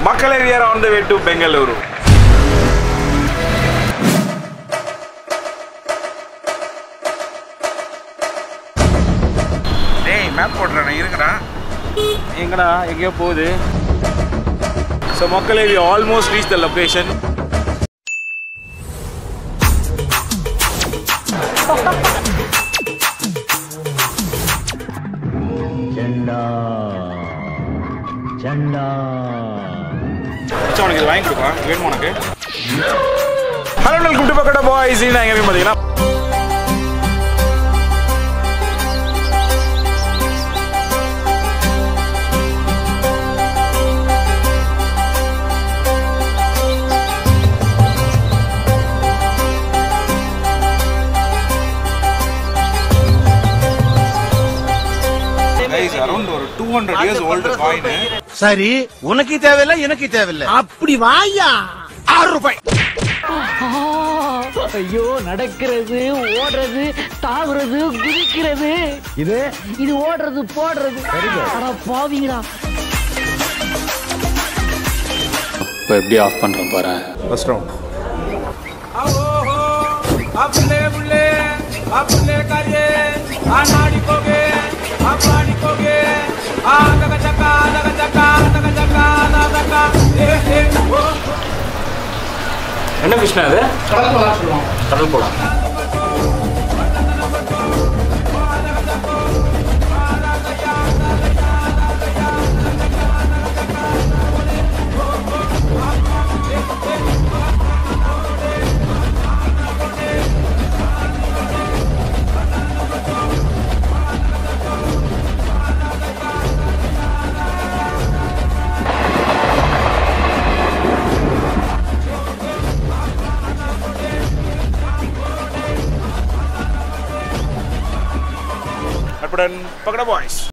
மக்களே we are on the way to Bengaluru டேய் map போடுறேன் இருங்கடா எங்கடா எங்கேயோ போகுது ஸோ மக்களே we almost reach the location झंडा झंडा மச்சான் உனக்கு இது வாங்கி கொடுப்பா வேணுமா உனக்கு hello welcome to Pakoda boys நான் எங்கே பார்த்தீங்கன்னா கைஸ் அரௌண்ட் ஒரு two hundred years old coin சரி உனக்கு தேவையில்ல எனக்கு தேவையில்ல அப்படி வாயா ஆறு ரூபாய் ஐயோ நடக்கிறது ஓடுறது தாவுறது குதிக்கிறது இது இது ஓடுறது போடுறது அட பாவிங்களா இப்போ எப்படி ஆஃப் பண்ணுறேன் பாரு ஃபர்ஸ்ட் ரவுண்ட் अपने बुले अपने करिए आनाड़ी कोगे अपाड़ी कोगे आ दगा चका दगा चका दगा चका दगा चका ए ए ओ என்ன ஃபிஷ்னா அது கடல் போலாம் அப்புடன் பக்கடா பாய்ஸ்